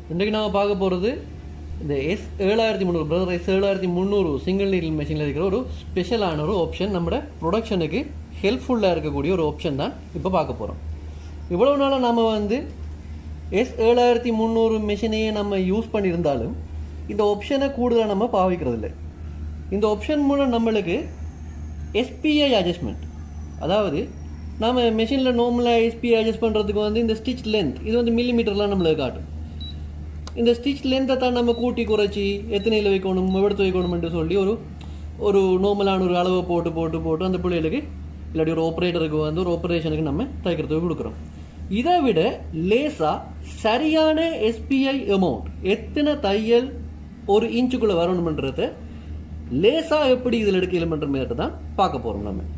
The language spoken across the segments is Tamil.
இன்றைக்கு நாங்கள் பார்க்க போகிறது இந்த எஸ் ஏழாயிரத்தி முந்நூறு பிரதர் எஸ் ஏழாயிரத்தி முந்நூறு சிங்கிள் நீடில் மிஷினில் இருக்கிற ஒரு ஸ்பெஷலான ஒரு ஆப்ஷன் நம்மளோட ப்ரொடக்ஷனுக்கு ஹெல்ப்ஃபுல்லாக இருக்கக்கூடிய ஒரு ஆப்ஷன் தான் இப்போ பார்க்க போகிறோம் இவ்வளவு நாளாக நம்ம வந்து எஸ் ஏழாயிரத்தி முந்நூறு மிஷினையே நம்ம யூஸ் பண்ணியிருந்தாலும் இந்த ஆப்ஷனை கூடுதலாக நம்ம பாவிக்கிறதில்ல இந்த ஆப்ஷன் மூலம் நம்மளுக்கு எஸ்பிஐ அட்ஜஸ்ட்மெண்ட் அதாவது நம்ம மெஷினில் நார்மலாக எஸ்பிஐ அட்ஜஸ்ட் பண்ணுறதுக்கு வந்து இந்த ஸ்டிச் லென்த் இது வந்து மில்லிமீட்டர்லாம் நம்மளுக்கு காட்டும் இந்த ஸ்டிச் லென்த்தை தான் நம்ம கூட்டி குறைச்சி எத்தனையில் வைக்கணும் எடுத்து வைக்கணும்னு சொல்லி ஒரு ஒரு நார்மலான ஒரு அளவை போட்டு போட்டு போட்டு அந்த பிள்ளைகளுக்கு இல்லாட்டி ஒரு ஆப்ரேட்டருக்கு வந்து ஒரு ஆப்ரேஷனுக்கு நம்ம தைக்கிறதுக்கு கொடுக்குறோம் இதை விட லேசாக சரியான எஸ்பிஐ அமௌண்ட் எத்தனை தையல் ஒரு இன்ச்சுக்குள்ளே வரணுமன்றத லேசாக எப்படி இதில் எடுக்கலுமன்ற மாதிரி தான் பார்க்க போகிறோம் நம்ம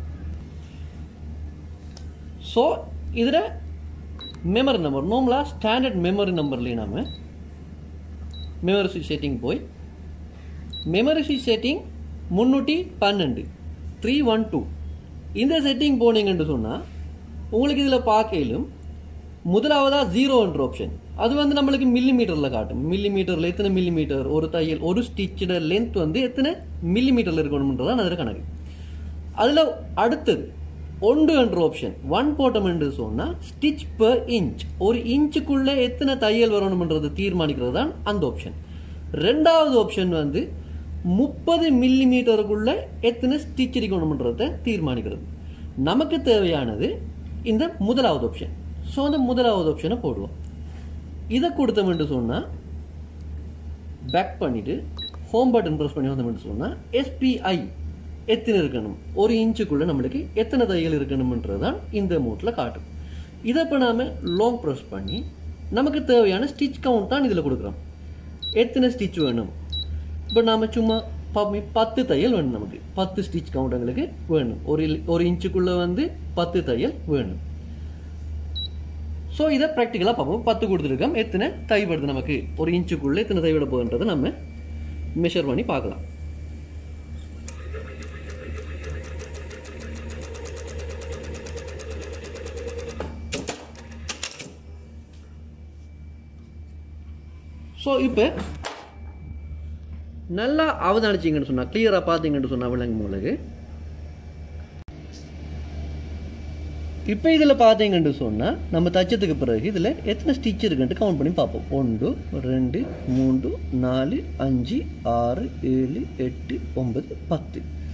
ஸோ இதில் மெமரி நம்பர் நார்மலாக ஸ்டாண்டர்ட் மெமரி நம்பர்லேயே நாம மெமரி சுவிட்ச் செட்டிங் போய் மெமரி சுவிட்ச் செட்டிங் முந்நூற்றி பன்னெண்டு த்ரீ ஒன் டூ இந்த செட்டிங் போனீங்கன்னு சொன்னால் உங்களுக்கு இதில் பார்க்கலும் முதலாவதாக ஜீரோன்ற ஆப்ஷன் அது வந்து நம்மளுக்கு மில்லி மீட்டரில் காட்டும் மில்லி மீட்டரில் எத்தனை மில்லி மீட்டர் ஒரு தையல் ஒரு ஸ்டிச்சோட லென்த் வந்து எத்தனை மில்லி மீட்டரில் இருக்கணும்ன்றதான் அதில் கணக்கு அதில் அடுத்தது ஒன்று என்ற ஆப்ஷன் ஒன் போட்டம் என்று சொன்னால் ஸ்டிச் பர் இன்ச் ஒரு இன்ச்சுக்குள்ளே எத்தனை தையல் வரணும்ன்றது தீர்மானிக்கிறது தான் அந்த ஆப்ஷன் ரெண்டாவது ஆப்ஷன் வந்து முப்பது மில்லி மீட்டருக்குள்ள எத்தனை ஸ்டிச் இருக்கணும்ன்றத தீர்மானிக்கிறது நமக்கு தேவையானது இந்த முதலாவது ஆப்ஷன் ஸோ அந்த முதலாவது ஆப்ஷனை போடுவோம் இதை கொடுத்தோம் என்று சொன்னால் பேக் பண்ணிவிட்டு ஹோம் பட்டன் ப்ரெஸ் பண்ணி வந்தோம்னு சொன்னால் எஸ்பிஐ எத்தனை இருக்கணும் ஒரு இன்ச்சுக்குள்ளே நம்மளுக்கு எத்தனை தையல் இருக்கணும்ன்றது தான் இந்த மூட்டில் காட்டும் இதை இப்போ நாம் லாங் ப்ரெஸ் பண்ணி நமக்கு தேவையான ஸ்டிச் கவுண்ட் தான் இதில் கொடுக்குறோம் எத்தனை ஸ்டிச் வேணும் இப்போ நாம் சும்மா பாப்போமே பத்து தையல் வேணும் நமக்கு பத்து ஸ்டிச் கவுண்ட் எங்களுக்கு வேணும் ஒரு ஒரு இன்ச்சுக்குள்ளே வந்து பத்து தையல் வேணும் ஸோ இதை ப்ராக்டிக்கலாக பார்ப்போம் பத்து கொடுத்துருக்கோம் எத்தனை தை வருது நமக்கு ஒரு இன்ச்சுக்குள்ளே எத்தனை தை விட போகுன்றதை நம்ம மெஷர் பண்ணி பார்க்கலாம் ஸோ இப்போ நல்லா அவதானிச்சிங்கன்னு சொன்னால் கிளியராக பார்த்தீங்கன்னு சொன்னால் விளங்கும் உங்களுக்கு இப்போ இதில் பார்த்தீங்கன்னு சொன்னால் நம்ம தச்சதுக்கு பிறகு இதில் எத்தனை ஸ்டிச் இருக்குன்ட்டு கவுண்ட் பண்ணி பார்ப்போம் ஒன்று ரெண்டு மூன்று நாலு அஞ்சு ஆறு ஏழு எட்டு ஒன்பது பத்து